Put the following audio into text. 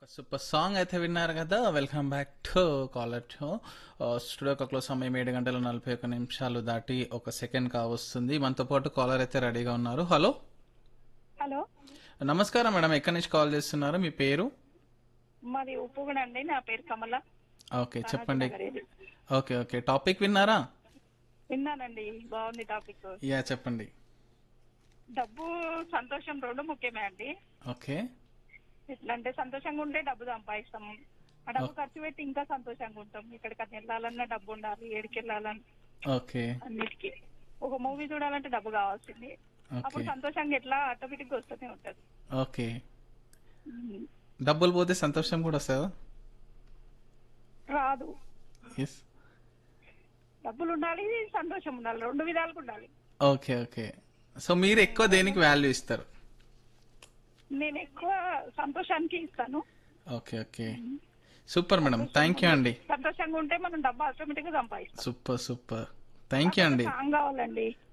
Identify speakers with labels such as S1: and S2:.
S1: Super song అయితే విన్నారు కదా welcome back to caller show studio క్లాక్లో సమయం ఏడు గంటల నలభై ఒక్క నిమిషాలు దాటి ఒక సెకండ్ కావస్తుంది మనతో పాటు కాలర్ అయితే రెడీగా ఉన్నారు హలో
S2: హలో
S1: నమస్కారం మేడం ఎక్కడి నుంచి కాల్ చేస్తున్నారు మీ పేరు
S2: మాది ఉప్పుగూడ అండి నా పేరు కమల
S1: ఓకే చెప్పండి
S2: నగరేది.
S1: ఓకే ఓకే టాపిక్ విన్నారా
S2: విన్నానండి బాగుంది టాపిక్
S1: యా చెప్పండి
S2: డబ్బు సంతోషం రెండు ముఖ్యమే అండి
S1: ఓకే
S2: ఎట్లా అంటే సంతోషంగా ఉంటే డబ్బు సంపాదిస్తాం ఆ డబ్బు ఖర్చు పెట్టి ఇంకా సంతోషంగా ఉంటాం ఎక్కడికన్నా వెళ్ళాలన్నా డబ్బు ఉండాలి ఏడికి వెళ్ళాలన్నా
S1: ఓకే
S2: అన్నిటికీ ఒక మూవీ చూడాలంటే డబ్బు కావాల్సింది అప్పుడు
S1: ఓకే
S2: సంతోషంగా ఎట్లా ఆటోమేటిక్ గా వస్తూనే ఉంటది
S1: ఓకే
S2: ఉమ్.
S1: డబ్బులు పోతే సంతోషం కూడా వస్తుందా
S2: రాదు
S1: ఎస్
S2: డబ్బులు ఉండాలి సంతోషం ఉండాలి రెండు విధాలుగా ఉండాలి
S1: ఓకే ఓకే సో మీరు ఎక్కువ దేనికి వాల్యూ ఇస్తారు
S2: నేను ఎక్కువ సంతోషానికి ఇస్తాను
S1: okay okay super madam thank you అండి
S2: సంతోషంగా ఉంటే మనం డబ్బు ఆటోమేటిక్ గా సంపాదిస్తాం
S1: సూపర్ సూపర్ థ్యాంక్ యూ అండి
S2: సాంగ్ కావాలండి